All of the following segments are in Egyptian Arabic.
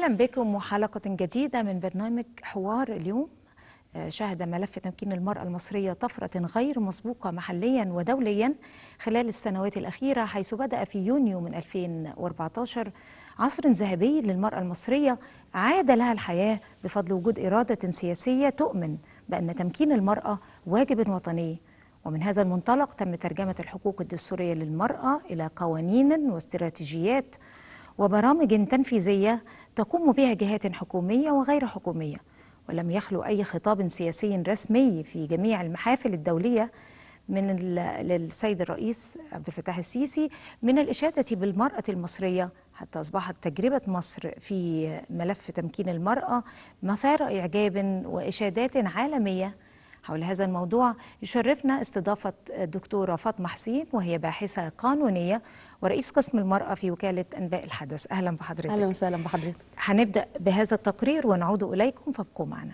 أهلا بكم وحلقة جديدة من برنامج حوار اليوم آه، شهد ملف تمكين المرأة المصرية طفرة غير مسبوقة محليا ودوليا خلال السنوات الأخيرة حيث بدأ في يونيو من 2014 عصر ذهبي للمرأة المصرية عاد لها الحياة بفضل وجود إرادة سياسية تؤمن بأن تمكين المرأة واجب وطني ومن هذا المنطلق تم ترجمة الحقوق الدستورية للمرأة إلى قوانين واستراتيجيات وبرامج تنفيذية تقوم بها جهات حكومية وغير حكومية ولم يخلو أي خطاب سياسي رسمي في جميع المحافل الدولية من ال- للسيد الرئيس عبد الفتاح السيسي من الإشادة بالمرأة المصرية حتى أصبحت تجربة مصر في ملف تمكين المرأة مثار إعجاب وإشادات عالمية حول هذا الموضوع يشرفنا استضافة الدكتورة فاطمة حسين وهي باحثة قانونية ورئيس قسم المرأة في وكالة أنباء الحدث أهلا بحضرتك اهلا وسهلا بحضرتك هنبدأ بهذا التقرير ونعود إليكم فابقوا معنا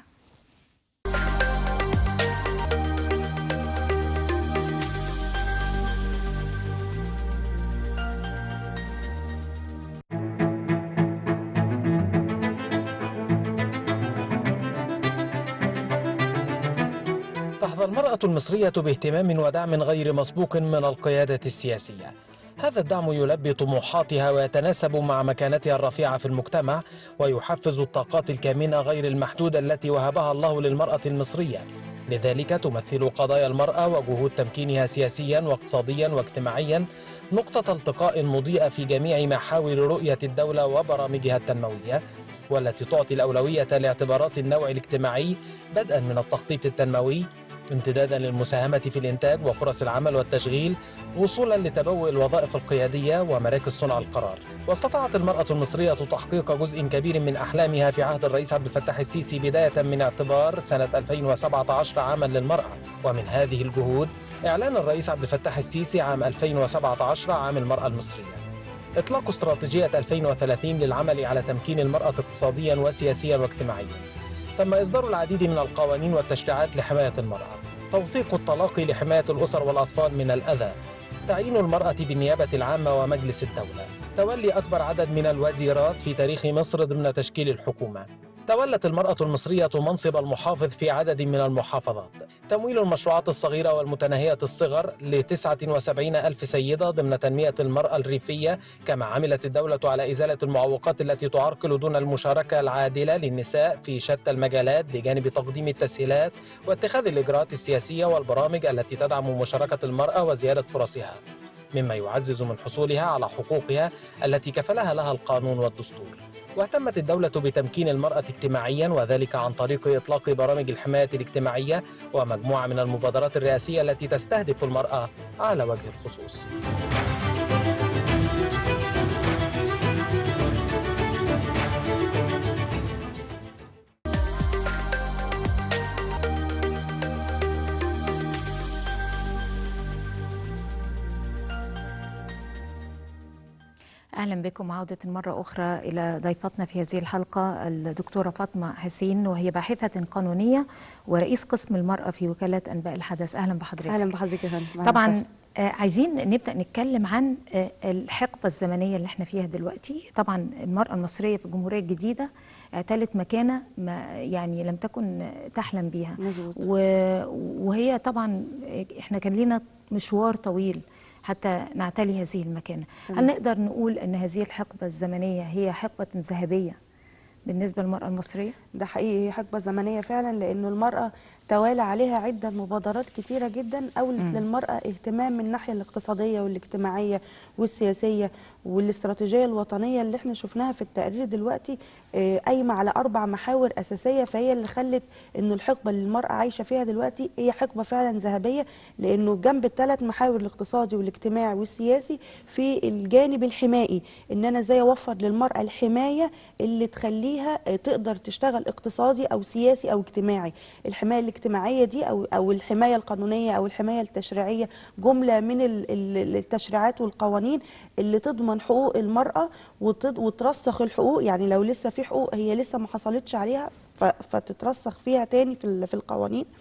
تحظى المرأة المصرية باهتمام ودعم غير مسبوق من القيادة السياسية هذا الدعم يلبي طموحاتها ويتناسب مع مكانتها الرفيعة في المجتمع ويحفز الطاقات الكامنة غير المحدودة التي وهبها الله للمرأة المصرية لذلك تمثل قضايا المرأة وجهود تمكينها سياسيا واقتصاديا واجتماعيا نقطة التقاء مضيئة في جميع محاور رؤية الدولة وبرامجها التنموية والتي تعطي الأولوية لاعتبارات النوع الاجتماعي بدءا من التخطيط التنموي امتدادا للمساهمة في الإنتاج وفرص العمل والتشغيل وصولا لتبوء الوظائف القيادية ومراكز صنع القرار واستطاعت المرأة المصرية تحقيق جزء كبير من أحلامها في عهد الرئيس عبد الفتاح السيسي بداية من اعتبار سنة 2017 عاما للمرأة ومن هذه الجهود إعلان الرئيس عبد الفتاح السيسي عام 2017 عام المرأة المصرية إطلاق استراتيجية 2030 للعمل على تمكين المرأة اقتصاديا وسياسيا واجتماعيا تم إصدار العديد من القوانين والتشريعات لحماية المرأة توثيق الطلاق لحماية الأسر والأطفال من الأذى تعيين المرأة بالنيابة العامة ومجلس الدولة تولي أكبر عدد من الوزيرات في تاريخ مصر ضمن تشكيل الحكومة تولت المرأة المصرية منصب المحافظ في عدد من المحافظات تمويل المشروعات الصغيرة والمتناهية الصغر ل 79 ألف سيدة ضمن تنمية المرأة الريفية كما عملت الدولة على إزالة المعوقات التي تعرقل دون المشاركة العادلة للنساء في شتى المجالات بجانب تقديم التسهيلات واتخاذ الإجراءات السياسية والبرامج التي تدعم مشاركة المرأة وزيادة فرصها مما يعزز من حصولها على حقوقها التي كفلها لها القانون والدستور واهتمت الدولة بتمكين المرأة اجتماعيا وذلك عن طريق إطلاق برامج الحماية الاجتماعية ومجموعة من المبادرات الرئاسية التي تستهدف المرأة على وجه الخصوص أهلا بكم عودة مرة أخرى إلى ضيفتنا في هذه الحلقة الدكتورة فاطمة حسين وهي باحثة قانونية ورئيس قسم المرأة في وكالة أنباء الحدث أهلا بحضرتك اهلا بحضرتك يا فندم أهلاً طبعا وسهلاً. آه، عايزين نبدأ نتكلم عن آه، الحقبة الزمنية اللي احنا فيها دلوقتي طبعا المرأة المصرية في الجمهورية الجديدة اعتلت مكانة ما يعني لم تكن تحلم بيها مظبوط. و- وهي طبعا احنا كان لينا مشوار طويل حتى نعتلي هذه المكانة هل نقدر نقول أن هذه الحقبة الزمنية هي حقبة ذهبية بالنسبة للمرأة المصرية؟ ده حقيقي هي حقبه زمنيه فعلا لانه المراه توالى عليها عده مبادرات كتيره جدا اولت للمراه اهتمام من الناحيه الاقتصاديه والاجتماعيه والسياسيه والاستراتيجيه الوطنيه اللي احنا شفناها في التقرير دلوقتي آه، قايمه على اربع محاور اساسيه فهي اللي خلت انه الحقبه اللي المراه عايشه فيها دلوقتي هي حقبه فعلا ذهبيه لانه جنب الثلاث محاور الاقتصادي والاجتماعي والسياسي في الجانب الحمائي ان انا ازاي اوفر للمراه الحمايه اللي تخليها آه، تقدر تشتغل اقتصادي او سياسي او اجتماعي الحمايه الاجتماعيه دي او او الحمايه القانونيه او الحمايه التشريعيه جمله من ال- ال- التشريعات والقوانين اللي تضمن حقوق المراه وتض- وترسخ الحقوق يعني لو لسه في حقوق هي لسه ما حصلتش عليها ف- فتترسخ فيها تاني في ال- في القوانين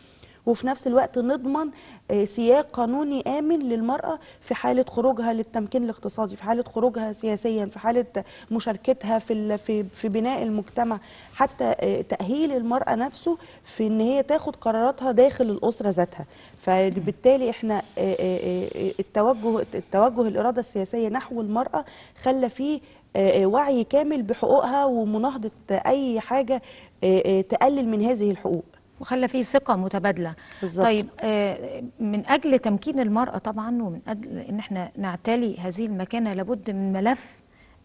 وفي نفس الوقت نضمن آه، سياق قانوني آمن للمرأة في حالة خروجها للتمكين الاقتصادي في حالة خروجها سياسيا في حالة مشاركتها في ال- في في بناء المجتمع حتى آه، تأهيل المرأة نفسه في ان هي تاخد قراراتها داخل الأسرة ذاتها فبالتالي احنا آه، آه، آه، التوجه التوجه الإرادة السياسية نحو المرأة خلى فيه آه، آه، وعي كامل بحقوقها ومناهضة أي حاجة آه، آه، تقلل من هذه الحقوق وخلى فيه ثقة متبادلة بالظبط. طيب آه، من أجل تمكين المرأة طبعا ومن أجل إن احنا نعتلي هذه المكانة لابد من ملف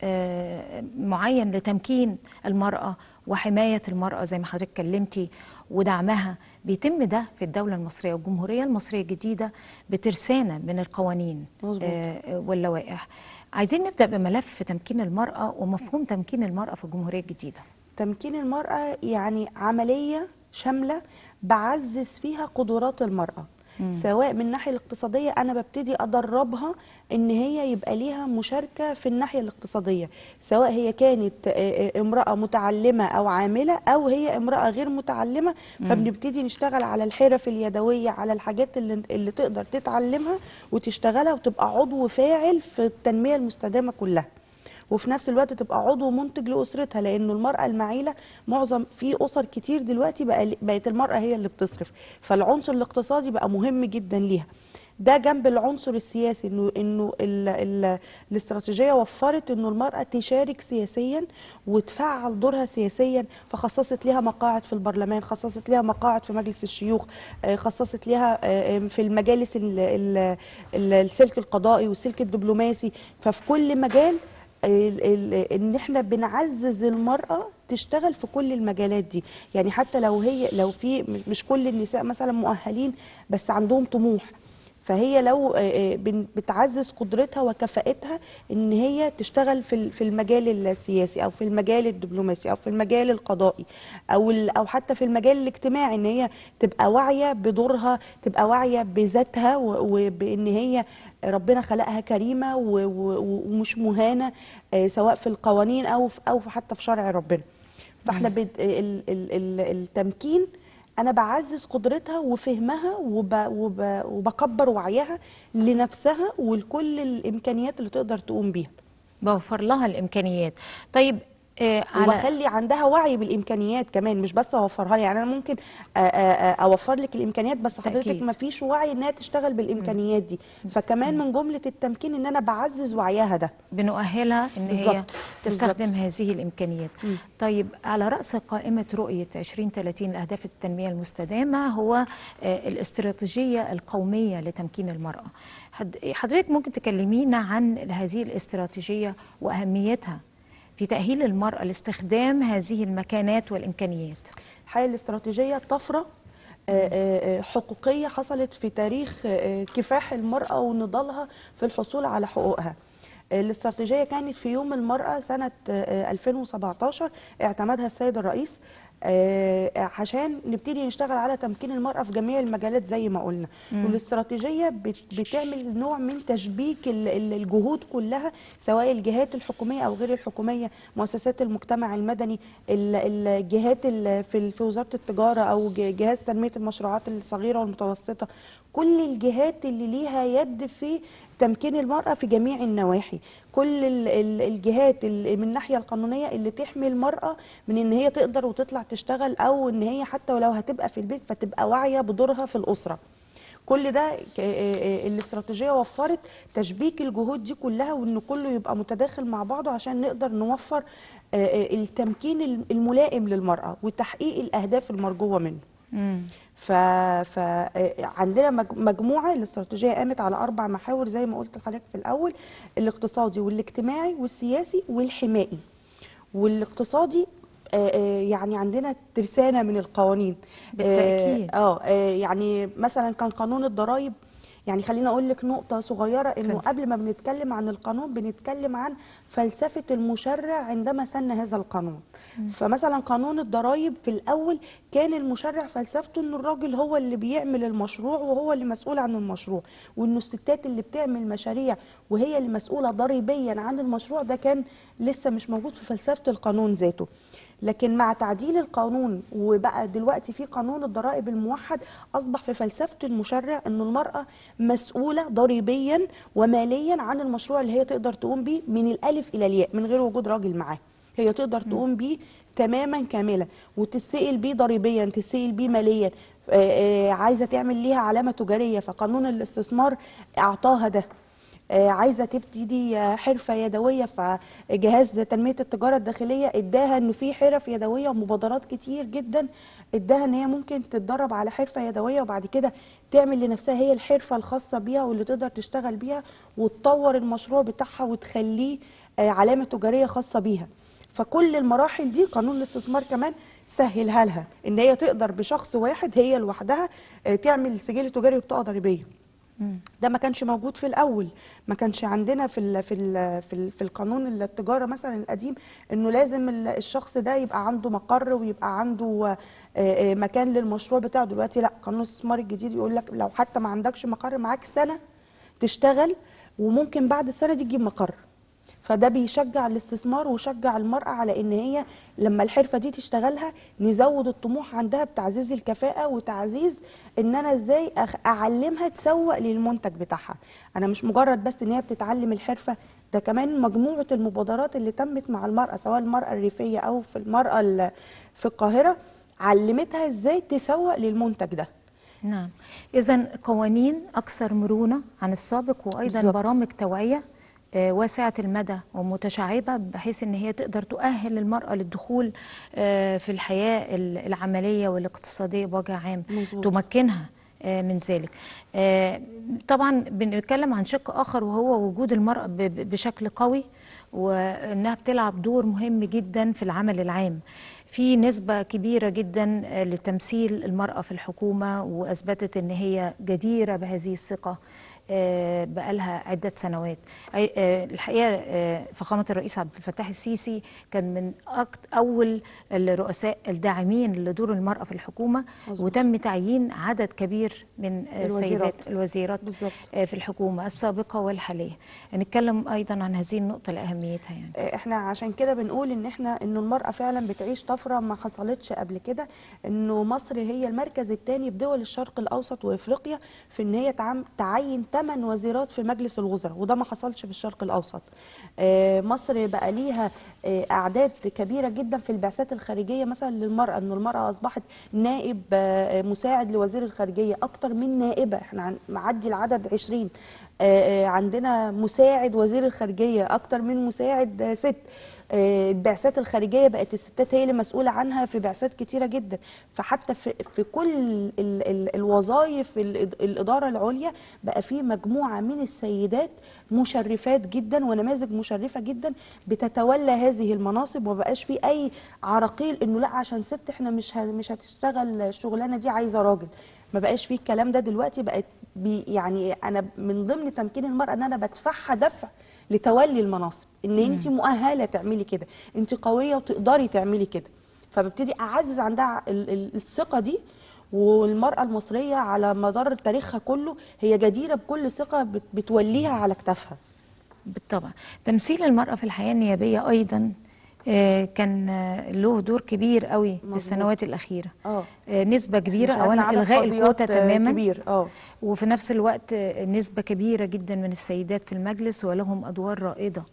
آه، معين لتمكين المرأة وحماية المرأة زي ما حضرتك كلمتي ودعمها بيتم ده في الدولة المصرية والجمهورية المصرية الجديدة بترسانة من القوانين مظبوط. آه، واللوائح عايزين نبدأ بملف تمكين المرأة ومفهوم تمكين المرأة في الجمهورية الجديدة تمكين المرأة يعني عملية شاملة بعزز فيها قدرات المرأة سواء من الناحية الاقتصادية أنا ببتدي أدربها إن هي يبقى ليها مشاركة في الناحية الاقتصادية سواء هي كانت آه، آه، امرأة متعلمة أو عاملة أو هي امرأة غير متعلمة فبنبتدي نشتغل على الحرف اليدوية على الحاجات اللي, اللي تقدر تتعلمها وتشتغلها وتبقى عضو فاعل في التنمية المستدامة كلها وفي نفس الوقت تبقى عضو منتج لاسرتها لانه المراه المعيله معظم في اسر كتير دلوقتي بقى بقت المراه هي اللي بتصرف فالعنصر الاقتصادي بقى مهم جدا ليها ده جنب العنصر السياسي انه انه ال ال الاستراتيجيه وفرت انه المراه تشارك سياسيا وتفعل دورها سياسيا فخصصت ليها مقاعد في البرلمان خصصت ليها مقاعد في مجلس الشيوخ آه، خصصت ليها آه، آه، في المجالس ال- ال- ال- السلك القضائي والسلك الدبلوماسي ففي كل مجال ال- ال- ان احنا بنعزز المراه تشتغل في كل المجالات دي يعني حتى لو هي لو في مش- مش كل النساء مثلا مؤهلين بس عندهم طموح فهي لو آه، آه، بن- بتعزز قدرتها وكفاءتها ان هي تشتغل في ال- في المجال السياسي او في المجال الدبلوماسي او في المجال القضائي او ال- او حتى في المجال الاجتماعي ان هي تبقى واعيه بدورها تبقى واعيه بذاتها و- وبان هي ربنا خلقها كريمه و- و- ومش مهانه آه، سواء في القوانين او في او في- حتى في شرع ربنا فاحنا بد... ال... ال... ال... التمكين انا بعزز قدرتها وفهمها وب... وب... وبكبر وعيها لنفسها ولكل الامكانيات اللي تقدر تقوم بيها بوفر لها الامكانيات طيب آه على وبخلي عندها وعي بالامكانيات كمان مش بس اوفرها لها يعني انا ممكن آه، آه، آه، اوفر لك الامكانيات بس حضرتك تأكيد. ما فيش وعي انها تشتغل بالامكانيات دي فكمان من جمله التمكين ان انا بعزز وعيها ده بنؤهلها ان هي بالظبط. تستخدم هذه الامكانيات طيب على راس قائمه رؤيه 2030 لاهداف التنميه المستدامه هو آه، الاستراتيجيه القوميه لتمكين المراه حد- حضرتك ممكن تكلمينا عن هذه الاستراتيجيه واهميتها في تاهيل المراه لاستخدام هذه المكانات والامكانيات الحقيقه الاستراتيجيه طفره آه، آه، آه، حقوقيه حصلت في تاريخ آه، كفاح المراه ونضالها في الحصول على حقوقها آه، الاستراتيجيه كانت في يوم المراه سنه آه، 2017 اعتمدها السيد الرئيس آه، عشان نبتدي نشتغل على تمكين المرأة في جميع المجالات زي ما قلنا والاستراتيجية بت- بتعمل نوع من تشبيك ال- ال- الجهود كلها سواء الجهات الحكومية أو غير الحكومية مؤسسات المجتمع المدني ال- الجهات ال- في ال- في وزارة التجارة أو ج- جهاز تنمية المشروعات الصغيرة والمتوسطة كل الجهات اللي ليها يد في تمكين المرأة في جميع النواحي كل ال- ال- الجهات اللي من الناحية القانونية اللي تحمي المرأة من ان هي تقدر وتطلع تشتغل او ان هي حتى ولو هتبقى في البيت فتبقى واعية بدورها في الأسرة كل ده ك- آه، آه، الاستراتيجية وفرت تشبيك الجهود دي كلها وان كله يبقى متداخل مع بعضه عشان نقدر نوفر آه، آه، التمكين الم- الملائم للمرأة وتحقيق الأهداف المرجوة منه ف... ف آه، عندنا مج- مجموعه الاستراتيجيه قامت على اربع محاور زي ما قلت لحضرتك في الاول الاقتصادي والاجتماعي والسياسي والحمائي والاقتصادي آه، آه، يعني عندنا ترسانه من القوانين بالتأكيد. اه آه، يعني مثلا كان قانون الضرائب يعني خليني اقول لك نقطه صغيره انه اتفضل. قبل ما بنتكلم عن القانون بنتكلم عن فلسفه المشرع عندما سن هذا القانون فمثلا قانون الضرائب في الاول كان المشرع فلسفته ان الراجل هو اللي بيعمل المشروع وهو اللي مسؤول عن المشروع وانه الستات اللي بتعمل مشاريع وهي اللي مسؤوله ضريبيا عن المشروع ده كان لسه مش موجود في فلسفه القانون ذاته لكن مع تعديل القانون وبقى دلوقتي في قانون الضرائب الموحد اصبح في فلسفه المشرع ان المراه مسؤوله ضريبيا وماليا عن المشروع اللي هي تقدر تقوم بيه من الالف الى الياء من غير وجود راجل معاه هي تقدر تقوم بيه تماما كاملا وتسئل بيه ضريبيا تسئل بيه ماليا آه، آه، عايزه تعمل ليها علامه تجاريه فقانون الاستثمار اعطاها ده آه، عايزه تبتدي آه، حرفه يدويه فجهاز تنميه التجاره الداخليه اداها انه في حرف يدويه ومبادرات كتير جدا اداها ان هي ممكن تتدرب على حرفه يدويه وبعد كده تعمل لنفسها هي الحرفه الخاصه بيها واللي تقدر تشتغل بيها وتطور المشروع بتاعها وتخليه آه، علامه تجاريه خاصه بيها فكل المراحل دي قانون الاستثمار كمان سهلها لها ان هي تقدر بشخص واحد هي لوحدها آه، تعمل سجل تجاري وبطاقه ضريبيه ده ما كانش موجود في الاول ما كانش عندنا في ال في ال في, ال في القانون التجاره مثلا القديم انه لازم ال- الشخص ده يبقى عنده مقر ويبقى عنده آه، آه، مكان للمشروع بتاعه دلوقتي لا قانون الاستثمار الجديد يقول لك لو حتى ما عندكش مقر معاك سنه تشتغل وممكن بعد السنه دي تجيب مقر فده بيشجع الاستثمار ويشجع المرأة على ان هي لما الحرفة دي تشتغلها نزود الطموح عندها بتعزيز الكفاءة وتعزيز ان انا ازاي أخ- اعلمها تسوق للمنتج بتاعها انا مش مجرد بس ان هي بتتعلم الحرفة ده كمان مجموعة المبادرات اللي تمت مع المرأة سواء المرأة الريفية او في المرأة ال- في القاهرة علمتها ازاي تسوق للمنتج ده نعم إذا قوانين أكثر مرونة عن السابق وأيضا بالظبط. برامج توعية آه، واسعة المدى ومتشعبة بحيث أن هي تقدر تؤهل المرأة للدخول آه، في الحياة ال- العملية والاقتصادية بوجه عام مظبوط. تمكنها آه، من ذلك آه، طبعا بنتكلم عن شق آخر وهو وجود المرأة ب- ب- بشكل قوي وانها بتلعب دور مهم جدا في العمل العام في نسبة كبيرة جدا آه، لتمثيل المرأة في الحكومة وأثبتت أن هي جديرة بهذه الثقة آه، بقالها عدة سنوات أي- آه، الحقيقة آه، فخامة الرئيس عبد الفتاح السيسي كان من أكت- أول الرؤساء الداعمين لدور المرأة في الحكومة مظبوط. وتم تعيين عدد كبير من آه، الوزيرات. السيدات الوزيرات بالظبط. آه، في الحكومة السابقة والحالية نتكلم أيضا عن هذه النقطة لأهميتها يعني احنا عشان كده بنقول ان احنا انه المرأة فعلا بتعيش طفرة ما حصلتش قبل كده انه مصر هي المركز الثاني في دول الشرق الاوسط وافريقيا في ان هي تعم- تعين 8 وزيرات في مجلس الوزراء وده ما حصلش في الشرق الاوسط آه، مصر بقى ليها آه، اعداد كبيرة جدا في البعثات الخارجية مثلا للمرأة انه المرأة اصبحت نائب آه، مساعد لوزير الخارجية اكتر من نائبة احنا عن- معدي العدد 20 آه، آه، عندنا مساعد وزير الخارجية أكتر من مساعد آه، ست آه، البعثات الخارجية بقت الستات هي اللي مسؤولة عنها في بعثات كتيرة جدا فحتى في, في كل ال ال الوظائف الإد- الإدارة العليا بقى في مجموعة من السيدات مشرفات جدا ونماذج مشرفة جدا بتتولى هذه المناصب ومبقاش في أي عراقيل إنه لا عشان ست إحنا مش ه- مش هتشتغل الشغلانة دي عايزة راجل ما بقاش فيه الكلام ده دلوقتي بقت بي يعني انا من ضمن تمكين المراه ان انا بدفعها دفع لتولي المناصب ان انت مؤهله تعملي كده انت قويه وتقدري تعملي كده فببتدي اعزز عندها ال- ال- الثقه دي والمراه المصريه على مدار تاريخها كله هي جديره بكل ثقه بت- بتوليها على كتافها بالطبع تمثيل المرأة في الحياة النيابية أيضا آه، كان آه، له دور كبير قوي في مظبوط. السنوات الأخيرة اه آه، نسبة كبيرة شهدنا أولا عدد إلغاء قضيات، الكوتا آه، تماما كبير اه وفي نفس الوقت آه، نسبة كبيرة جدا من السيدات في المجلس ولهم أدوار رائدة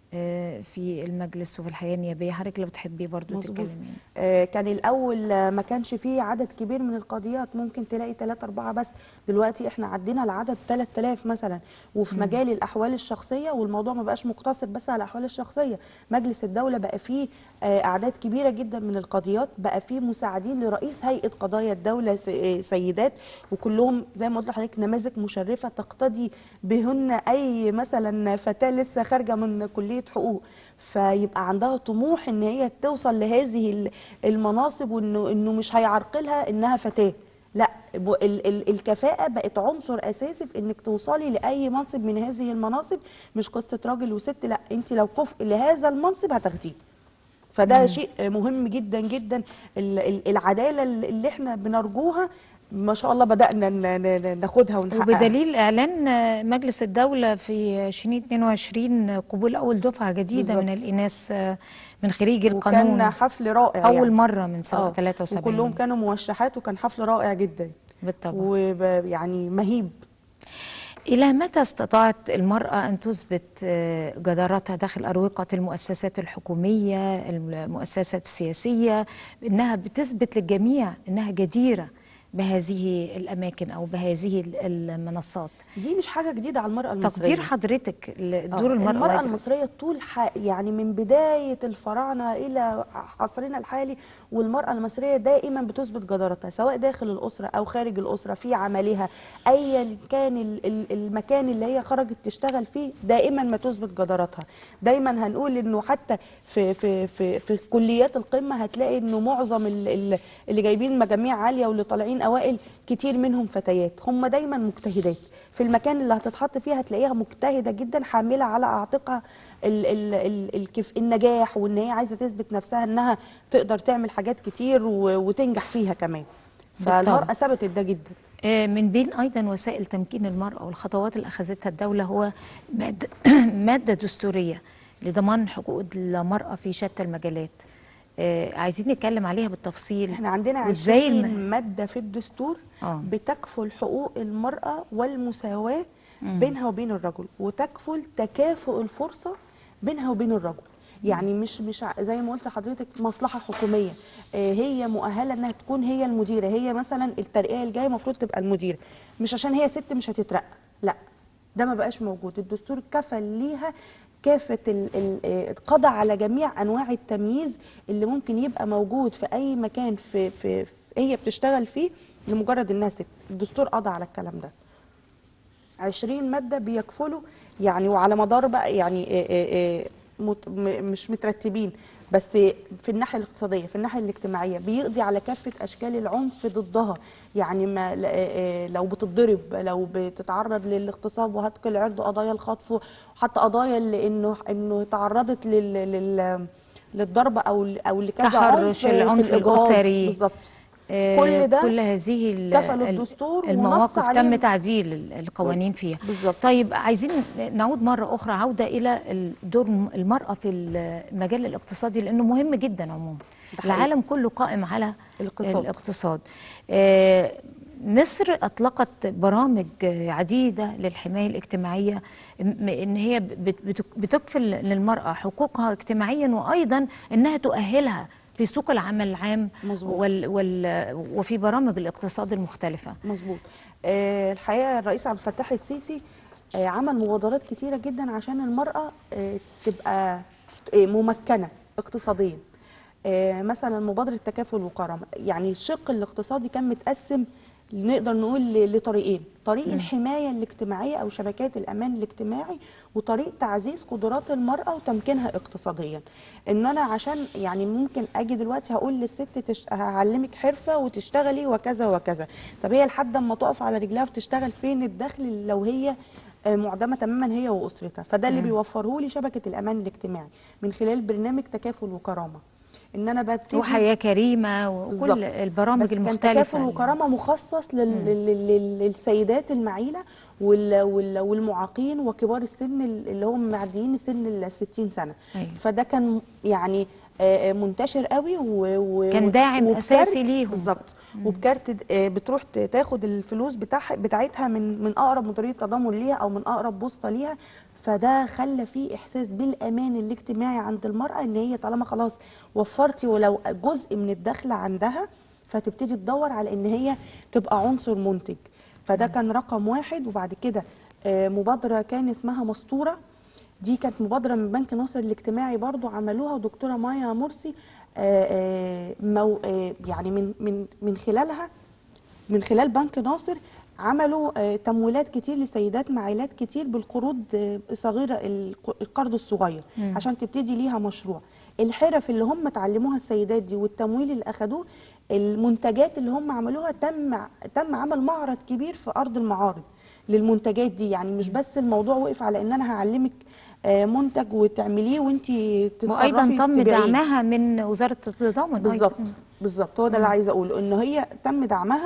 آه، في المجلس وفي الحياة النيابية حضرتك لو تحبي برضو مظبوط. تتكلمي آه، كان الاول آه، ما كانش فيه عدد كبير من القضيات ممكن تلاقي 3 4 بس دلوقتي احنا عدينا العدد 3000 مثلا وفي مجال الاحوال الشخصيه والموضوع ما بقاش مقتصر بس على الاحوال الشخصيه مجلس الدوله بقى فيه آه، اعداد كبيره جدا من القضيات بقى فيه مساعدين لرئيس هيئه قضايا الدوله س- آه، سيدات وكلهم زي ما قلت لحضرتك نماذج مشرفه تقتدي بهن اي مثلا فتاه لسه خارجه من كليه حقوق فيبقى عندها طموح ان هي توصل لهذه ال- المناصب وانه انه مش هيعرقلها انها فتاه لا ب- ال- ال- الكفاءة بقت عنصر أساسي في إنك توصلي لأي منصب من هذه المناصب مش قصة راجل وست لا أنت لو كفء لهذا المنصب هتاخديه فده شيء مهم جدا جدا ال- ال- العدالة اللي احنا بنرجوها ما شاء الله بدانا ن- ن- ناخدها ونحققها وبدليل اعلان آه، مجلس الدوله في 2022 قبول اول دفعه جديده بالظبط. من الاناث آه، من خريج وكان القانون حفل رائع اول يعني. مره من سنه آه، 73 وكلهم كانوا موشحات وكان حفل رائع جدا بالطبع ويعني مهيب إلى متى استطاعت المرأة أن تثبت آه، جدارتها داخل أروقة المؤسسات الحكومية المؤسسات السياسية إنها بتثبت للجميع إنها جديرة بهذه الأماكن أو بهذه المنصات دي مش حاجه جديده على المراه المصريه تقدير حضرتك لدور آه، المرأة المرأة وهي- المصرية طول ح... يعني من بداية الفراعنة إلى عصرنا الحالي والمرأة المصرية دائما بتثبت جدارتها سواء داخل الأسرة أو خارج الأسرة في عملها أيا كان ال- ال- المكان اللي هي خرجت تشتغل فيه دائما ما تثبت جدارتها دايما هنقول إنه حتى في في في في كليات القمة هتلاقي إنه معظم ال- ال- اللي جايبين مجاميع عالية واللي طالعين أوائل كتير منهم فتيات هم دايما مجتهدات في المكان اللي هتتحط فيه هتلاقيها مجتهده جدا حامله على عاتقها ال ال ال الكف النجاح وان هي عايزه تثبت نفسها انها تقدر تعمل حاجات كتير و- وتنجح فيها كمان بالطبع. فالمراه ثبتت ده جدا آه، من بين أيضا وسائل تمكين المرأة والخطوات اللي أخذتها الدولة هو مادة, مادة دستورية لضمان حقوق المرأة في شتى المجالات آه، عايزين نتكلم عليها بالتفصيل احنا عندنا وإزاي 20 الم- ماده في الدستور آه. بتكفل حقوق المراه والمساواه بينها وبين الرجل وتكفل تكافؤ الفرصه بينها وبين الرجل يعني مش مش ع- زي ما قلت لحضرتك مصلحه حكوميه آه، هي مؤهله انها تكون هي المديره هي مثلا الترقيه الجايه المفروض تبقى المديره مش عشان هي ست مش هتترقى لا ده ما بقاش موجود الدستور كفل ليها كافة ال- ال- آه، قضى على جميع أنواع التمييز اللي ممكن يبقى موجود في أي مكان في, في, في هي بتشتغل فيه لمجرد إنها ست الدستور قضى على الكلام ده 20 مادة بيكفلوا يعني وعلى مدار بقى يعني آه، آه، آه، مت- م- مش مترتبين بس في الناحية الاقتصادية في الناحية الاجتماعية بيقضي على كافة أشكال العنف ضدها يعني ما ل- آه، آه، لو بتتضرب لو بتتعرض للاغتصاب وهتك العرض قضايا الخطف وحتى قضايا اللي انه انه تعرضت لل, لل للضرب او او لكذا تحرش عنف في العنف الإجهاض. الأسري. بالظبط آه، كل ده كل هذه ال- كفل ال- الدستور ونص المواقف عليه. تم تعديل ال- القوانين فيها بالظبط. طيب عايزين نعود مرة أخرى عودة إلى ال- دور المرأة في المجال الاقتصادي لأنه مهم جدا عموما ده حقيقي. العالم كله قائم على الاقتصاد. الاقتصاد آه، مصر أطلقت برامج آه، عديدة للحماية الاجتماعية م- إن هي بت- بت- بتكفل للمرأة حقوقها اجتماعيا وأيضا إنها تؤهلها في سوق العمل العام مظبوط. وال وال وفي برامج الاقتصاد المختلفة مظبوط آه الحقيقه الرئيس عبد الفتاح السيسي آه عمل مبادرات كتيره جدا عشان المراه آه تبقى آه ممكنه اقتصاديا آه مثلا مبادره تكافل وكرامه يعني الشق الاقتصادي كان متقسم نقدر نقول ل- لطريقين طريق الحمايه الاجتماعيه او شبكات الامان الاجتماعي وطريق تعزيز قدرات المراه وتمكينها اقتصاديا ان انا عشان يعني ممكن اجي دلوقتي هقول للست تش... هعلمك حرفه وتشتغلي وكذا وكذا طب هي لحد اما تقف على رجلها وتشتغل فين الدخل لو هي آه، معدمه تماما هي واسرتها فده اللي بيوفره لي شبكه الامان الاجتماعي من خلال برنامج تكافل وكرامه ان انا ببتدي وحياة كريمة وكل بالظبط. البرامج بس المختلفة كان تكافل اللي- وكرامه مخصص لل... لل... لل... للسيدات المعيله وال... وال... والمعاقين وكبار السن اللي هم معديين سن ال 60 سنه أيوة. فده كان يعني آه، آه، منتشر قوي و... و... كان داعم وبكارت- أساسي ليهم. بالظبط وبكارت آه، بتروح ت- تاخد الفلوس بتاع بتاعتها من من اقرب مديريه تضامن ليها او من اقرب بوسطه ليها فده خلى فيه احساس بالامان الاجتماعي عند المراه ان هي طالما خلاص وفرتي ولو جزء من الدخل عندها فتبتدي تدور على ان هي تبقى عنصر منتج فده كان رقم واحد وبعد كده آه، مبادره كان اسمها مسطوره دي كانت مبادره من بنك ناصر الاجتماعي برضو عملوها ودكتوره مايا مرسي آه، آه، مو آه، يعني من من من خلالها من خلال بنك ناصر عملوا آه، تمويلات كتير لسيدات معيلات كتير بالقروض آه، صغيره الق- القرض الصغير عشان تبتدي ليها مشروع الحرف اللي هم اتعلموها السيدات دي والتمويل اللي اخدوه المنتجات اللي هم عملوها تم تم عمل معرض كبير في ارض المعارض للمنتجات دي يعني مش بس الموضوع وقف على ان انا هعلمك آه، منتج وتعمليه وانت تتصرفي وأيضا تم تبيعيه. دعمها من وزارة التضامن أيضاً. بالظبط بالظبط هو ده اللي عايزه اقوله ان هي تم دعمها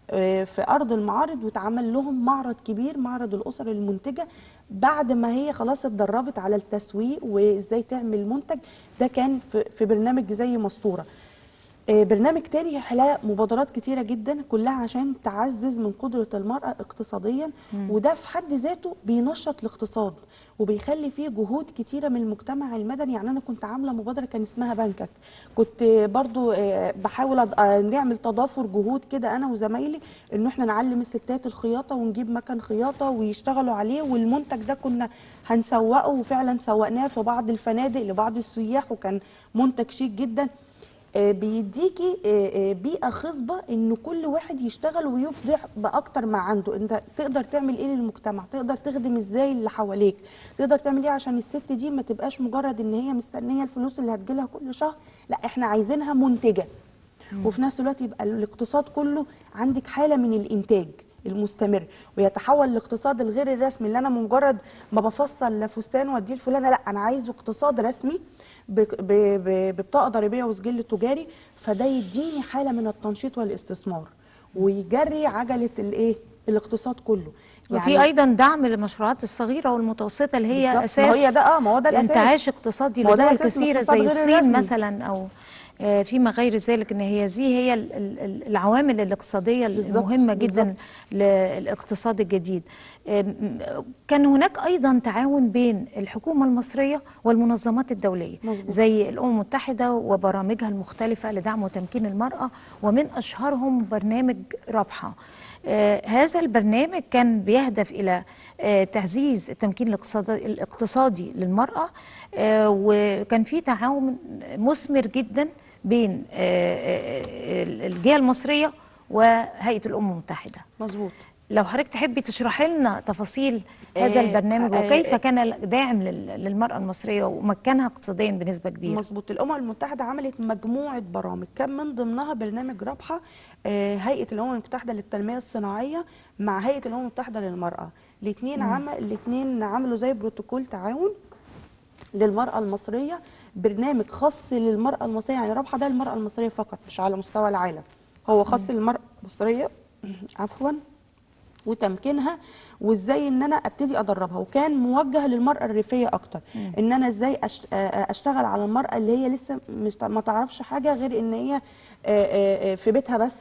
آه، في ارض المعارض واتعمل لهم معرض كبير معرض الاسر المنتجه بعد ما هي خلاص اتدربت على التسويق وازاي تعمل منتج ده كان في في برنامج زي مسطوره آه، برنامج تاني هيلاقي مبادرات كتيرة جدا كلها عشان تعزز من قدرة المرأة اقتصاديا وده في حد ذاته بينشط الاقتصاد وبيخلي فيه جهود كتيرة من المجتمع المدني يعني أنا كنت عاملة مبادرة كان اسمها بنكك كنت برضو آه، بحاول أض- آه، نعمل تضافر جهود كده أنا وزمايلي إن احنا نعلم الستات الخياطة ونجيب مكان خياطة ويشتغلوا عليه والمنتج ده كنا هنسوقه وفعلا سوقناه في بعض الفنادق لبعض السياح وكان منتج شيك جدا آه، بيديكي آه، آه، بيئه خصبه ان كل واحد يشتغل ويبدع باكتر ما عنده انت تقدر تعمل ايه للمجتمع تقدر تخدم ازاي اللي حواليك تقدر تعمل ايه عشان الست دي ما تبقاش مجرد ان هي مستنيه الفلوس اللي هتجيلها كل شهر لا احنا عايزينها منتجه وفي نفس الوقت يبقى الاقتصاد كله عندك حاله من الانتاج المستمر ويتحول الاقتصاد الغير الرسمي اللي انا مجرد ما بفصل فستان واديه لفلانه لا انا عايزه اقتصاد رسمي ب- ب- ب- ببطاقه ضريبيه وسجل تجاري فده يديني حاله من التنشيط والاستثمار ويجري عجله الايه الاقتصاد كله وفي ايضا دعم للمشروعات الصغيره والمتوسطه اللي هي بالظبط. اساس ما هي ده اه ما هو ده الاساس انتعاش اقتصادي ما هو ده لدول أساس كثيره الاقتصاد زي غير الصين الرسمي. مثلا او آه، فيما غير ذلك ان هي دي هي ال- ال- ال- العوامل الاقتصاديه بالظبط، المهمه جدا بالظبط. للاقتصاد الجديد آم، كان هناك ايضا تعاون بين الحكومه المصريه والمنظمات الدوليه مظبوط. زي الامم المتحده وبرامجها المختلفه لدعم وتمكين المراه ومن اشهرهم برنامج رابحه آه، هذا البرنامج كان بيهدف الى آه، تعزيز التمكين الاقتصادي, الاقتصادي للمراه آه، وكان في تعاون مثمر جدا بين آه، آه، الجهه المصريه وهيئه الامم المتحده مظبوط لو حضرتك تحبي تشرحي لنا تفاصيل هذا آه، البرنامج آه، وكيف آه، كان داعم لل- للمراه المصريه ومكنها اقتصاديا بنسبه كبيره مظبوط الامم المتحده عملت مجموعه برامج كان من ضمنها برنامج رابحه آه، هيئه الامم المتحده للتنميه الصناعيه مع هيئه الامم المتحده للمراه الاثنين عمل الاثنين عملوا زي بروتوكول تعاون للمرأة المصرية برنامج خاص للمرأة المصرية يعني رابحة ده المرأة المصرية فقط مش على مستوى العالم هو خاص للمرأة المصرية عفوا وتمكينها وازاي ان انا ابتدي ادربها وكان موجه للمراه الريفيه اكتر ان انا ازاي أشت- آه، اشتغل على المراه اللي هي لسه مش ما تعرفش حاجه غير ان هي آه، آه، آه، في بيتها بس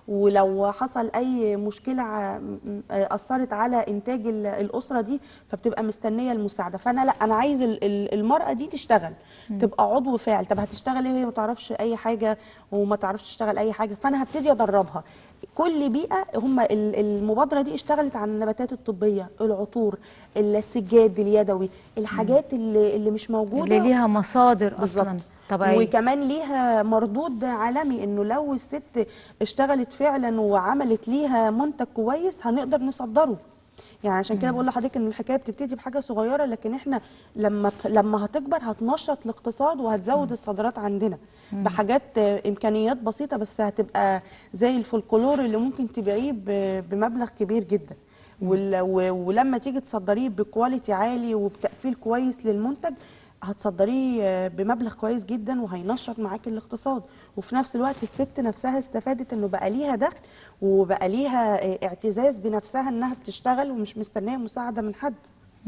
ولو حصل اي مشكله ع- م- آه، اثرت على انتاج ال- الاسره دي فبتبقى مستنيه المساعده فانا لا انا عايز ال- ال- المراه دي تشتغل تبقى عضو فاعل طب هتشتغل ايه وهي ما تعرفش اي حاجه وما تعرفش تشتغل اي حاجه فانا هبتدي ادربها كل بيئه هم ال- المبادره دي اشتغلت عن النباتات الطبيه العطور السجاد اليدوي الحاجات اللي, اللي مش موجوده اللي ليها مصادر اصلا بالظبط. طبيعيه وكمان ليها مردود عالمي انه لو الست اشتغلت فعلا وعملت ليها منتج كويس هنقدر نصدره يعني عشان كده بقول لحضرتك ان الحكايه بتبتدي بحاجه صغيره لكن احنا لما ت- لما هتكبر هتنشط الاقتصاد وهتزود الصادرات عندنا بحاجات آه، امكانيات بسيطه بس هتبقى زي الفولكلور اللي ممكن تبيعيه ب- بمبلغ كبير جدا وال- و- ولما تيجي تصدريه بكواليتي عالي وبتقفيل كويس للمنتج هتصدريه آه، بمبلغ كويس جدا وهينشط معاك الاقتصاد وفي نفس الوقت الست نفسها استفادت انه بقى ليها دخل وبقى ليها آه، اعتزاز بنفسها انها بتشتغل ومش مستنيه مساعده من حد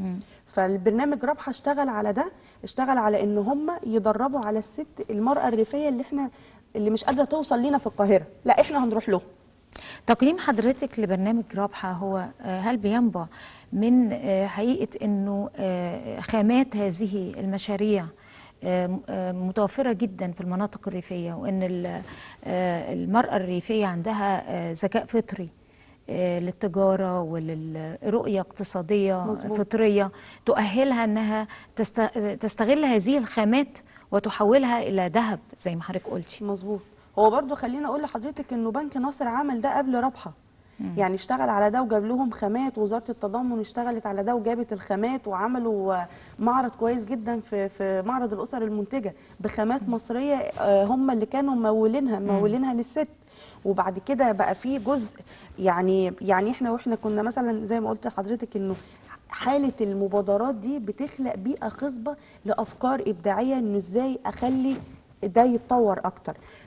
فالبرنامج رابحه اشتغل على ده اشتغل على ان هم يدربوا على الست المراه الريفيه اللي احنا اللي مش قادره توصل لينا في القاهره لا احنا هنروح له تقييم حضرتك لبرنامج رابحه هو آه، هل بينبع من آه، حقيقه انه آه، خامات هذه المشاريع آه، م- آه، متوفره جدا في المناطق الريفيه وان ال- آه، المراه الريفيه عندها آه، ذكاء فطري آه، للتجاره وللرؤيه اقتصاديه مظبوط. فطريه تؤهلها انها تست- تستغل هذه الخامات وتحولها الى ذهب زي ما حضرتك قلتي مظبوط هو برضو خليني اقول لحضرتك انه بنك ناصر عمل ده قبل رابحه يعني اشتغل على ده وجاب لهم خامات وزاره التضامن اشتغلت على ده وجابت الخامات وعملوا آه، معرض كويس جدا في في معرض الاسر المنتجه بخامات مصريه آه، هم اللي كانوا مولينها مولينها للست وبعد كده بقى في جزء يعني يعني احنا واحنا كنا مثلا زي ما قلت لحضرتك انه حاله المبادرات دي بتخلق بيئه خصبه لافكار ابداعيه انه ازاي اخلي ده يتطور اكتر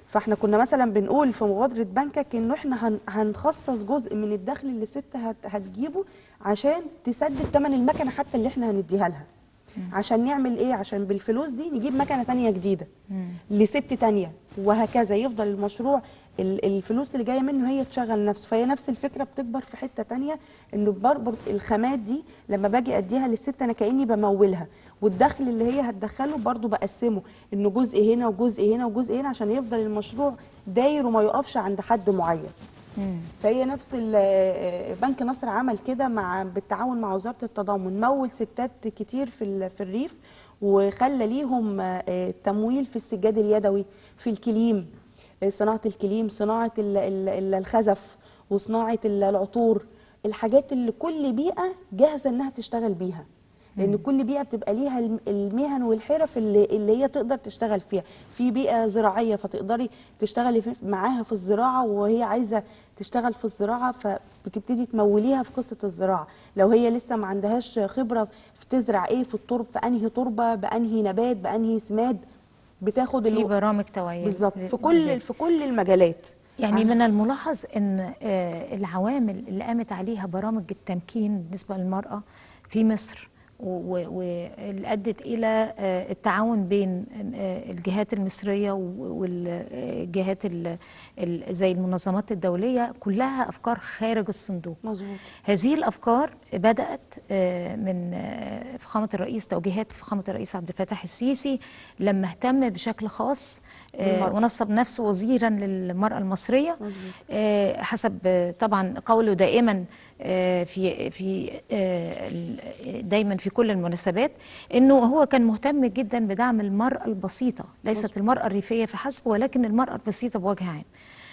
فاحنا كنا مثلا بنقول في مبادره بنكك انه احنا هن هنخصص جزء من الدخل اللي الست هت هتجيبه عشان تسدد ثمن المكنه حتى اللي احنا هنديها لها عشان نعمل ايه عشان بالفلوس دي نجيب مكنه تانية جديده لست تانية وهكذا يفضل المشروع ال- الفلوس اللي جايه منه هي تشغل نفسه فهي نفس الفكره بتكبر في حته تانية انه بربط الخامات دي لما باجي اديها للست انا كاني بمولها والدخل اللي هي هتدخله برضو بقسمه انه جزء هنا وجزء هنا وجزء هنا عشان يفضل المشروع داير وما يقفش عند حد معين فهي نفس ال- بنك نصر عمل كده مع بالتعاون مع وزاره التضامن مول ستات كتير في ال- في الريف وخلى ليهم آه، تمويل في السجاد اليدوي في الكليم آه، صناعه الكليم صناعه ال- ال- ال- الخزف وصناعه ال- العطور الحاجات اللي كل بيئه جاهزه انها تشتغل بيها لان كل بيئه بتبقى ليها الم- المهن والحرف اللي, اللي هي تقدر تشتغل فيها في بيئه زراعيه فتقدري تشتغلي في- معاها في الزراعه وهي عايزه تشتغل في الزراعه فبتبتدي تموليها في قصه الزراعه لو هي لسه ما عندهاش خبره في تزرع ايه في الترب في انهي تربه بانهي نبات بانهي سماد بتاخد في الو- برامج توعيه بالظبط في للرجال. كل في كل المجالات يعني من الملاحظ ان آه، العوامل اللي قامت عليها برامج التمكين بالنسبه للمراه في مصر و- و- واللي ادت الى آه، التعاون بين آه، الجهات المصريه والجهات ال- ال- زي المنظمات الدوليه كلها افكار خارج الصندوق مظبوط هذه الافكار بدات آه، من آه، فخامه الرئيس توجيهات فخامه الرئيس عبد الفتاح السيسي لما اهتم بشكل خاص آه، بالمرأة. ونصب نفسه وزيرا للمراه المصريه آه، حسب آه، طبعا قوله دائما آه، في في آه، ال- دايما في كل المناسبات انه هو كان مهتم جدا بدعم المراه البسيطه ليست المراه الريفيه فحسب ولكن المراه البسيطه بوجه عام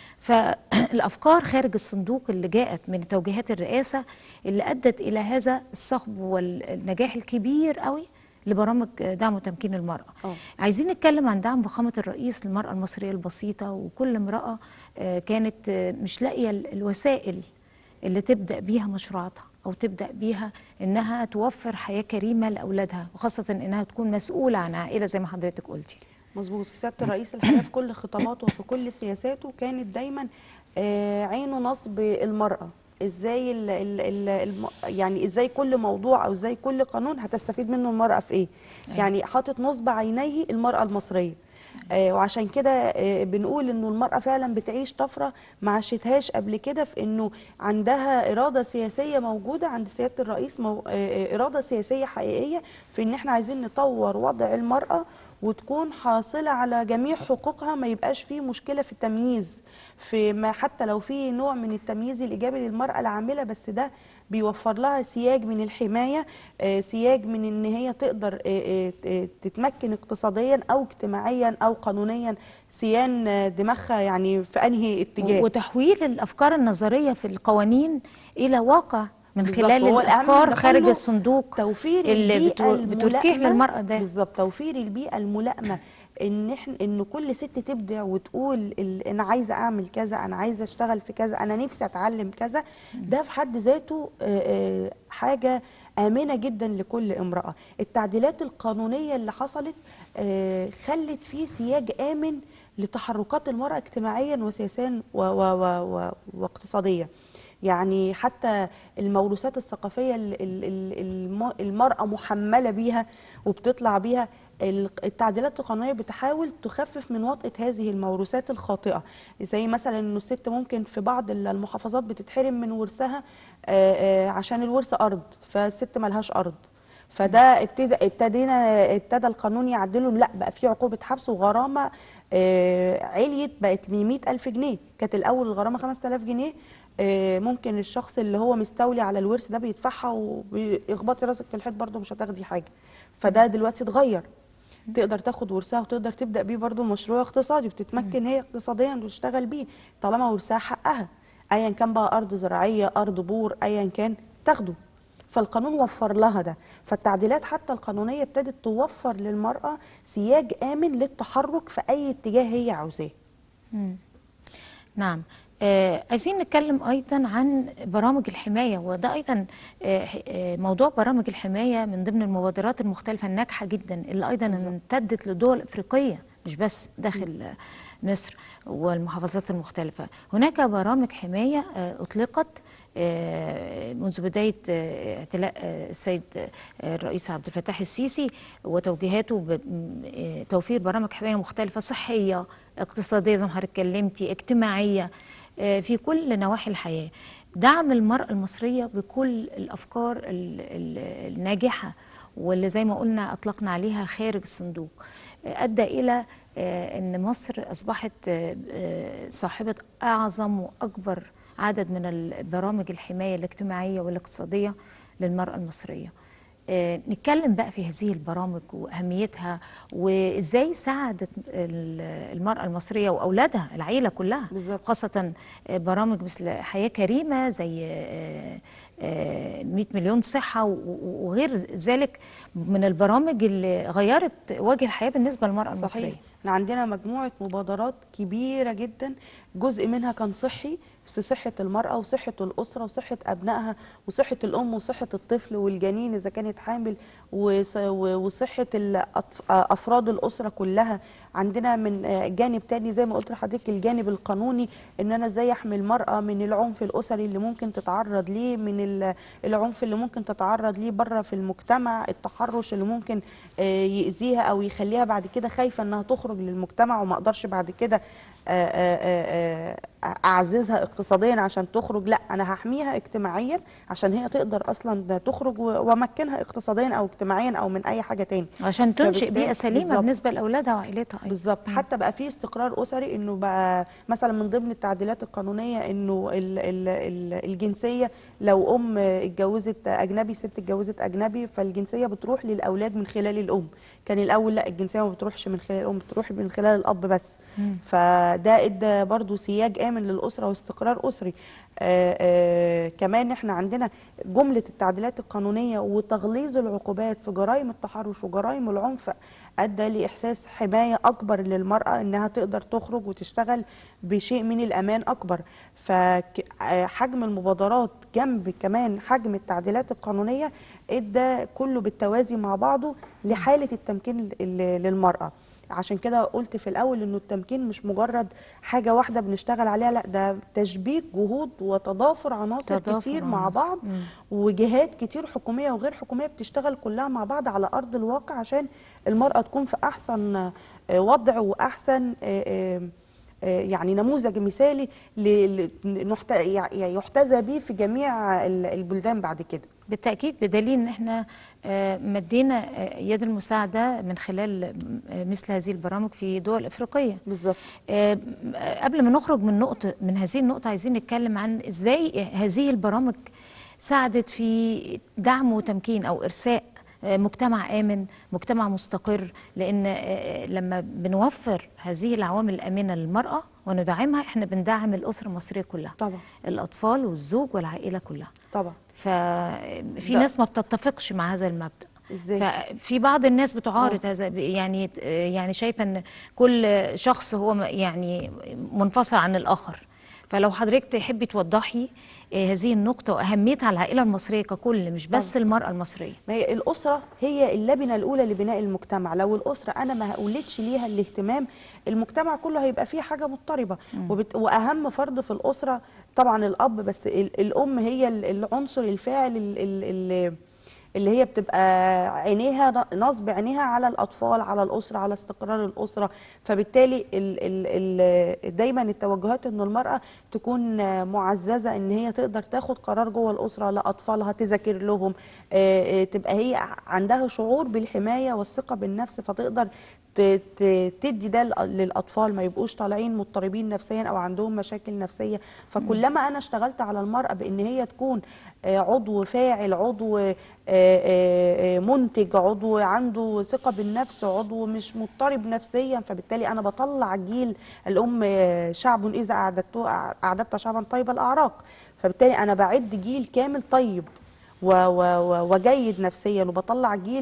فالافكار خارج الصندوق اللي جاءت من توجيهات الرئاسه اللي ادت الى هذا الصخب والنجاح الكبير قوي لبرامج دعم وتمكين المرأة أوه. عايزين نتكلم عن دعم فخامة الرئيس للمرأة المصرية البسيطة وكل امرأة آه، كانت آه، مش لاقية ال- الوسائل اللي تبدأ بيها مشروعاتها أو تبدأ بيها إنها توفر حياة كريمة لأولادها وخاصة إنها تكون مسؤولة عن عائلة زي ما حضرتك قلتي مظبوط سياده الرئيس الحقيقه في كل خطاباته وفي كل سياساته كانت دايما آه، عينه نصب المراه ازاي ال ال ال الم يعني ازاي كل موضوع او ازاي كل قانون هتستفيد منه المراه في ايه يعني حاطط نصب عينيه المراه المصريه آه وعشان كده آه بنقول انه المراه فعلا بتعيش طفره ما عاشتهاش قبل كده في انه عندها اراده سياسيه موجوده عند سياده الرئيس مو آه آه، اراده سياسيه حقيقيه في ان احنا عايزين نطور وضع المراه وتكون حاصله على جميع حقوقها ما يبقاش فيه مشكله في التمييز في ما حتى لو في نوع من التمييز الايجابي للمراه العامله بس ده بيوفر لها سياج من الحمايه آه، سياج من ان هي تقدر آه، آه، آه، تتمكن اقتصاديا او اجتماعيا او قانونيا سيان آه، دماغها يعني في انهي اتجاه وتحويل الافكار النظريه في القوانين الى واقع من بالظبط. خلال هو الأهم الافكار من ده خارج كله الصندوق توفير اللي البيئة بتو- بتتيح الملائمة- للمراه ده بالظبط توفير البيئه الملائمه ان احنا ان كل ست تبدع وتقول ال- انا عايزه اعمل كذا انا عايزه اشتغل في كذا انا نفسي اتعلم كذا ده في حد ذاته آه، آه، حاجه امنه جدا لكل امراه التعديلات القانونيه اللي حصلت آه، خلت في سياج امن لتحركات المراه اجتماعيا وسياسيا و- و- و- و- واقتصاديا يعني حتى الموروثات الثقافيه ال- ال- ال- الم- المراه محمله بيها وبتطلع بيها ال- التعديلات القانونيه بتحاول تخفف من وطئه هذه الموروثات الخاطئه زي مثلا انه الست ممكن في بعض ال- المحافظات بتتحرم من ورثها آه، آه، عشان الورث ارض فالست ملهاش ارض فده ابتدى ابتدينا ابتدى القانون يعدله لا بقى في عقوبه حبس وغرامه آه، عليت بقت ب ألف جنيه كانت الاول الغرامه 5000 جنيه آه، ممكن الشخص اللي هو مستولي على الورث ده بيدفعها وبيخبطي راسك في الحيط برضه مش هتاخدي حاجه فده دلوقتي اتغير تقدر تاخد ورثها وتقدر تبدا بيه برضه مشروع اقتصادي وتتمكن هي اقتصاديا وتشتغل بيه طالما ورثها حقها ايا كان بقى ارض زراعيه ارض بور ايا كان تاخده فالقانون وفر لها ده فالتعديلات حتى القانونيه ابتدت توفر للمراه سياج امن للتحرك في اي اتجاه هي عاوزاه نعم آه عايزين نتكلم ايضا عن برامج الحمايه وده ايضا آه ح- آه موضوع برامج الحمايه من ضمن المبادرات المختلفه الناجحه جدا اللي ايضا امتدت لدول افريقيه مش بس داخل مصر والمحافظات المختلفة هناك برامج حماية آه، أطلقت آه، منذ بداية آه، اعتلاء آه، السيد آه، الرئيس عبد الفتاح السيسي وتوجيهاته بتوفير برامج حماية مختلفة صحية اقتصادية زي ما حضرتك اتكلمتي اجتماعية آه، في كل نواحي الحياة دعم المرأة المصرية بكل الأفكار ال- ال- الناجحة واللي زي ما قلنا أطلقنا عليها خارج الصندوق آه، أدى إلى آه، أن مصر أصبحت آه، آه، صاحبة أعظم وأكبر عدد من البرامج الحماية الاجتماعية والاقتصادية للمرأة المصرية آه، نتكلم بقى في هذه البرامج وأهميتها وإزاي ساعدت ال- المرأة المصرية وأولادها العيلة كلها بالظبط. خاصة آه، برامج مثل حياة كريمة زي آه، آه، 100 مليون صحة و- و- وغير ذلك من البرامج اللي غيرت وجه الحياة بالنسبة للمرأة المصرية صحيح احنا عندنا مجموعة مبادرات كبيرة جدا جزء منها كان صحي في صحة المرأة وصحة الأسرة وصحة أبنائها وصحة الأم وصحة الطفل والجنين إذا كانت حامل وص- و- وصحة الأطف- أفراد الأسرة كلها عندنا من آه، جانب تاني زي ما قلت لحضرتك الجانب القانوني إن أنا إزاي أحمي المرأة من العنف الأسري اللي ممكن تتعرض ليه من ال- العنف اللي ممكن تتعرض ليه بره في المجتمع التحرش اللي ممكن آه، يأذيها أو يخليها بعد كده خايفة إنها تخرج للمجتمع وما أقدرش بعد كده آه، آه، آه، آه، أعززها اقتصاديا عشان تخرج لا أنا هحميها اجتماعيا عشان هي تقدر أصلا تخرج و- وأمكنها اقتصاديا أو اجتماعيا أو من أي حاجة تاني عشان تنشئ فبالتالي- بيئة سليمة بالظبط. بالنسبة لأولادها وعائلتها أيضا بالظبط حتى بقى في استقرار اسري انه بقى مثلا من ضمن التعديلات القانونيه انه ال ال ال الجنسيه لو ام اتجوزت اجنبي ست اتجوزت اجنبي فالجنسيه بتروح للاولاد من خلال الام كان الاول لا الجنسيه ما بتروحش من خلال الام بتروح من خلال الاب بس فده ادى برضو سياج امن للاسره واستقرار اسري آه آه كمان احنا عندنا جمله التعديلات القانونيه وتغليظ العقوبات في جرائم التحرش وجرائم العنف ادى لاحساس حمايه اكبر للمراه انها تقدر تخرج وتشتغل بشيء من الامان اكبر فحجم المبادرات جنب كمان حجم التعديلات القانونيه ادى كله بالتوازي مع بعضه لحاله التمكين ل- للمراه عشان كده قلت في الاول انه التمكين مش مجرد حاجه واحده بنشتغل عليها لا ده تشبيك جهود وتضافر عناصر تضافر كتير مع عناصر. بعض مم. وجهات كتير حكوميه وغير حكوميه بتشتغل كلها مع بعض على ارض الواقع عشان المراه تكون في احسن آه، وضع واحسن آه، آه، آه، يعني نموذج مثالي ل- ل- نحت- يعني يحتذى به في جميع ال- البلدان بعد كده بالتأكيد بدليل ان احنا آه، مدينا آه، يد المساعدة من خلال آه، مثل هذه البرامج في دول افريقية بالظبط آه، قبل ما نخرج من نقطة من هذه النقطة عايزين نتكلم عن ازاي هذه البرامج ساعدت في دعم وتمكين او ارساء آه، مجتمع آمن مجتمع مستقر لأن آه، لما بنوفر هذه العوامل الآمنة للمرأة وندعمها احنا بندعم الأسرة المصرية كلها طبعا الأطفال والزوج والعائلة كلها طبعا ففي ده- ناس ما بتتفقش مع هذا المبدأ ازاي ففي بعض الناس بتعارض هذا ب- يعني يعني شايفه ان كل شخص هو م- يعني منفصل عن الاخر فلو حضرتك تحبي توضحي آه، هذه النقطه واهميتها على العائله المصريه ككل مش بس المراه المصريه ما هي الأسرة هي اللبنة الأولى لبناء المجتمع لو الأسرة أنا ما أولدش ليها الاهتمام المجتمع كله هيبقى فيه حاجة مضطربة وبت... وأهم فرد في الأسرة طبعا الأب بس ال... الأم هي ال- العنصر الفاعل ال... ال... ال... اللي هي بتبقى عينيها نصب عينيها على الأطفال على الأسرة على استقرار الأسرة فبالتالي ال... ال... ال... دايما التوجهات إن المرأة تكون معززة إن هي تقدر تاخد قرار جوه الأسرة لأطفالها تذاكر لهم آه، آه، تبقى هي عندها شعور بالحماية والثقة بالنفس فتقدر ت- ت- تدي ده لل- للأطفال ما يبقوش طالعين مضطربين نفسيا أو عندهم مشاكل نفسية فكلما أنا اشتغلت على المرأة بإن هي تكون آه، عضو فاعل عضو آه، آه، آه، منتج عضو عنده ثقة بالنفس عضو مش مضطرب نفسيا فبالتالي أنا بطلع جيل الأم آه، شعب إذا أعددته أعددت شعبا طيب الأعراق فبالتالي أنا بعد جيل كامل طيب و- و- و- وجيد نفسيا وبطلع جيل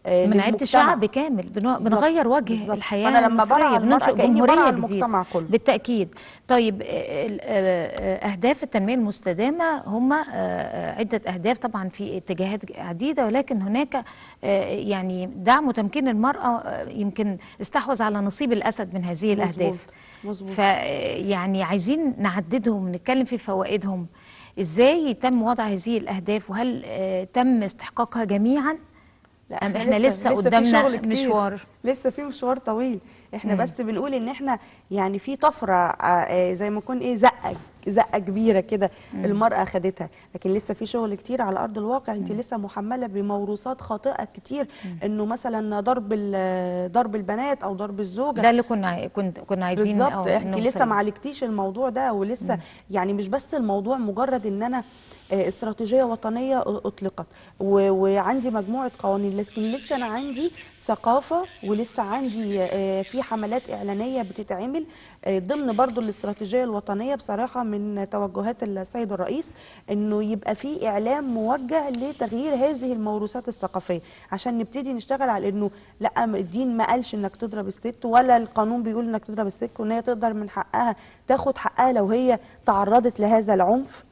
آه، بنعد للمجتمع. شعب كامل بنو- بالظبط، بنغير وجه بالظبط. الحياه فأنا لما برعى المصريه المرأة بننشئ كأني برعى جمهوريه المجتمع جديده كله. بالتاكيد طيب آه، ال- آه، آه، اهداف التنميه المستدامه هم آه، آه، عده اهداف طبعا في اتجاهات عديده ولكن هناك آه، يعني دعم وتمكين المراه آه، يمكن استحوذ على نصيب الاسد من هذه الاهداف مظبوط. فيعني عايزين نعددهم نتكلم في فوائدهم ازاي تم وضع هذه الاهداف وهل آه، تم استحقاقها جميعا لا أم إحنا لسه في قدامنا شغل كتير. مشوار؟ لسه في مشوار طويل احنا بس بنقول ان احنا يعني في طفره آه، آه، زي ما يكون ايه زقه زقه كبيره كده المراه خدتها لكن لسه في شغل كتير على ارض الواقع انت لسه محمله بموروثات خاطئه كتير انه مثلا ضرب ال- ضرب البنات او ضرب الزوجه ده اللي كنا عاي- كنت كنا عايزين بالظبط آه، انت نوصل لسه ما عالجتيش الموضوع ده ولسه يعني مش بس الموضوع مجرد ان انا آه، استراتيجيه وطنيه أ- اطلقت و- وعندي مجموعه قوانين لكن لسه انا عندي ثقافه ولسه عندي آه، في حملات اعلانيه بتتعمل آه، ضمن برضو الاستراتيجيه الوطنيه بصراحه من توجهات السيد الرئيس انه يبقى في اعلام موجه لتغيير هذه الموروثات الثقافيه عشان نبتدي نشتغل على انه لا الدين ما قالش انك تضرب الست ولا القانون بيقول انك تضرب الست وان هي تقدر من حقها تاخد حقها لو هي تعرضت لهذا العنف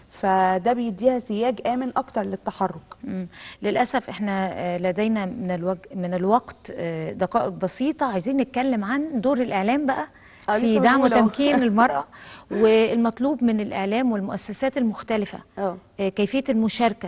فده بيديها سياج امن اكتر للتحرك مم. للاسف احنا آه، لدينا من الوج... من الوقت آه، دقائق بسيطه عايزين نتكلم عن دور الاعلام بقى آه، في لسه دعم بقول أهو. وتمكين المراه والمطلوب من الاعلام والمؤسسات المختلفه اه آه، كيفيه المشاركه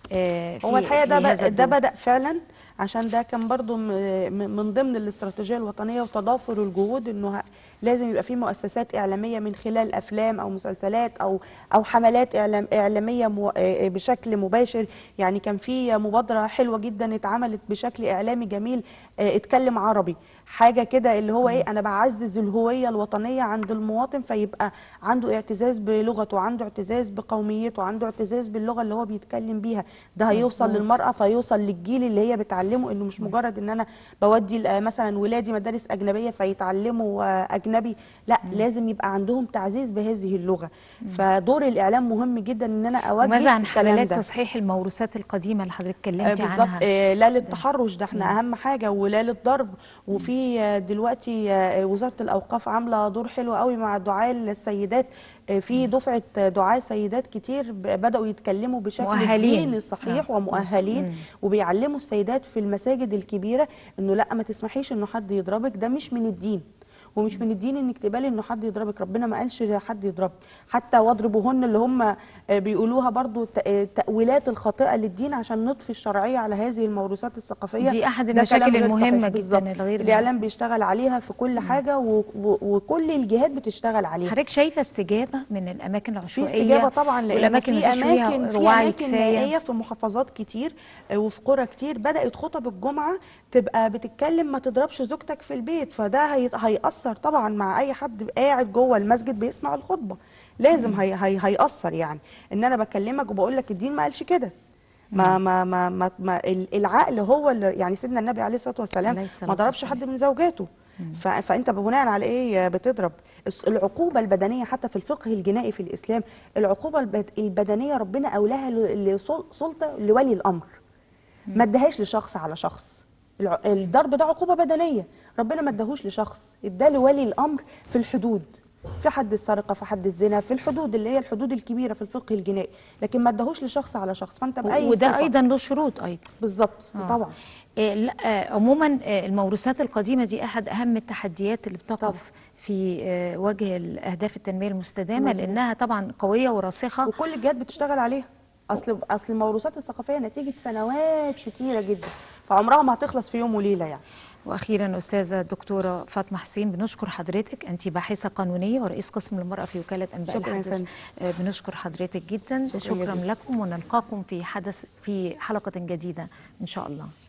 آه، في هو الحقيقه في ده هذا بقى ده الدور. بدا فعلا عشان ده كان برضو م- م- من ضمن الاستراتيجيه الوطنيه وتضافر الجهود انه ه- لازم يبقى في مؤسسات اعلاميه من خلال افلام او مسلسلات او او حملات إعلام اعلاميه مو- آه، بشكل مباشر يعني كان في مبادره حلوه جدا اتعملت بشكل اعلامي جميل آه، اتكلم عربي حاجه كده اللي هو ايه انا بعزز الهويه الوطنيه عند المواطن فيبقى عنده اعتزاز بلغته عنده اعتزاز بقوميته عنده اعتزاز باللغه اللي هو بيتكلم بيها ده هيوصل مظبوط. للمراه فيوصل للجيل اللي هي بتعلمه انه مش مجرد ان انا بودي ال- مثلا ولادي مدارس اجنبيه فيتعلموا آه، اجنبي لا لازم يبقى عندهم تعزيز بهذه اللغه فدور الاعلام مهم جدا ان انا اوجه وماذا عن الكلام حملات ده. تصحيح الموروثات القديمه اللي حضرتك آه، اتكلمتي بالظبط عنها آه، لا للتحرش ده احنا اهم حاجه ولا للضرب وفي آه، دلوقتي آه، وزاره الاوقاف عامله دور حلو قوي مع دعاء السيدات آه، في دفعه آه، دعاء سيدات كتير ب- بداوا يتكلموا بشكل مؤهلين. ديني صحيح آه، ومؤهلين مم. وبيعلموا السيدات في المساجد الكبيره انه لا ما تسمحيش انه حد يضربك ده مش من الدين ومش من الدين انك تقبلي انه حد يضربك ربنا ما قالش حد يضربك حتى واضربوهن اللي هم آه، بيقولوها برضو الت- آه، التأويلات الخاطئة للدين عشان نطفي الشرعية على هذه الموروثات الثقافية دي أحد ده المشاكل كلام غير المهمة صحيح. جداً بالظبط. الغير الإعلام بيشتغل عليها في كل حاجة و... و... وكل الجهات بتشتغل عليها حضرتك شايفه استجابه من الاماكن في العشوائيه استجابه طبعا لان والاماكن في اللي مفيش فيها اماكن في وعي اماكن كفايه نائيه في محافظات كتير آه، وفي قرى كتير بدات خطب الجمعه تبقى بتتكلم ما تضربش زوجتك في البيت فده هي... هيأثر طبعا مع اي حد قاعد جوه المسجد بيسمع الخطبه لازم هي... هي... هيأثر يعني ان انا بكلمك وبقول لك الدين ما قالش كده ما ما ما, ما, ما ال- العقل هو اللي يعني سيدنا النبي عليه الصلاه والسلام عليه الصلاة ما ضربش والسلام. حد من زوجاته ف... فانت بناء على ايه بتضرب الس- العقوبه البدنيه حتى في الفقه الجنائي في الاسلام العقوبه البد... البدنيه ربنا اولاها ل- لسلطه لولي الامر ما ادهاش لشخص على شخص الع- الضرب ده عقوبه بدنيه ربنا ما اداهوش لشخص اداه لولي الامر في الحدود في حد السرقه في حد الزنا في الحدود اللي هي الحدود الكبيره في الفقه الجنائي لكن ما اداهوش لشخص على شخص فانت باي وده صفة. ايضا له شروط ايضا بالظبط آه. طبعا آه، لا آه، عموما آه، الموروثات القديمه دي احد اهم التحديات اللي بتقف في آه، وجه الاهداف التنميه المستدامه مظبوط. لانها طبعا قويه وراسخه وكل الجهات بتشتغل عليها اصل اصل الموروثات الثقافيه نتيجه سنوات كتيره جدا فعمرها ما هتخلص في يوم وليله يعني واخيرا استاذه الدكتوره فاطمه حسين بنشكر حضرتك انت باحثه قانونيه ورئيس قسم المراه في وكاله انباء شكراً يا الحدث فندم. آه، بنشكر حضرتك جدا شكراً شكرا جزيلاً. لكم ونلقاكم في حدث في حلقه جديده ان شاء الله